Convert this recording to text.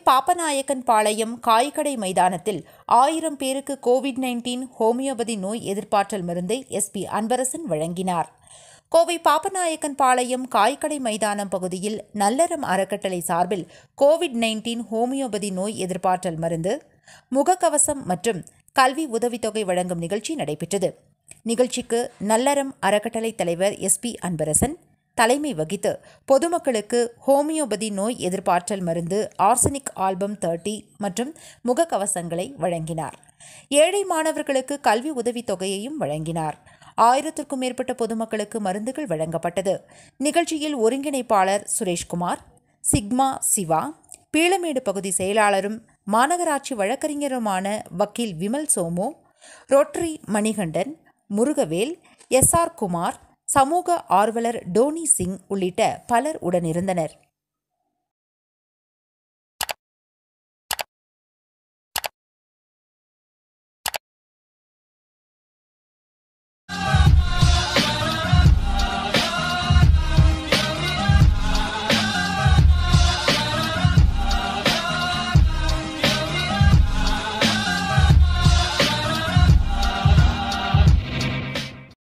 பாப்பநாயக்கன் பாளையம் காய்கடை மைதானத்தில் ஆயிரம் பேருக்கு கோவிட் நைன்டீன் ஹோமியோபதி நோய் எதிர்ப்பாற்றல் மருந்தை எஸ்பி அன்பரசன் வழங்கினார் கோவை பாப்பநாயக்கன் பாளையம் காய்கடை மைதானம் பகுதியில் நல்லறம் அறக்கட்டளை சார்பில் கோவிட் நைன்டீன் ஹோமியோபதி நோய் எதிர்ப்பாற்றல் மருந்து முகக்கவசம் மற்றும் கல்வி உதவித்தொகை வழங்கும் நிகழ்ச்சி நடைபெற்றது நிகழ்ச்சிக்கு நல்லறம் அறக்கட்டளை தலைவர் எஸ்பி அன்பரசன் தலைமை வகித்து பொதுமக்களுக்கு ஹோமியோபதி நோய் எதிர்ப்பாற்றல் மருந்து ஆர்சனிக் ஆல்பம் தேர்ட்டி மற்றும் முகக்கவசங்களை வழங்கினார் ஏழை மாணவர்களுக்கு கல்வி உதவித் தொகையையும் வழங்கினார் ஆயிரத்திற்கும் மேற்பட்ட பொதுமக்களுக்கு மருந்துகள் வழங்கப்பட்டது நிகழ்ச்சியில் ஒருங்கிணைப்பாளர் சுரேஷ்குமார் சிக்மா சிவா பீளமேடு பகுதி செயலாளரும் மாநகராட்சி வழக்கறிஞருமான வக்கீல் Vimal Somu rotary Manikandan Murugavel S R Kumar சமூக ஆர்வலர் டோனி சிங் உள்ளிட்ட பலர் உடனிருந்தனர்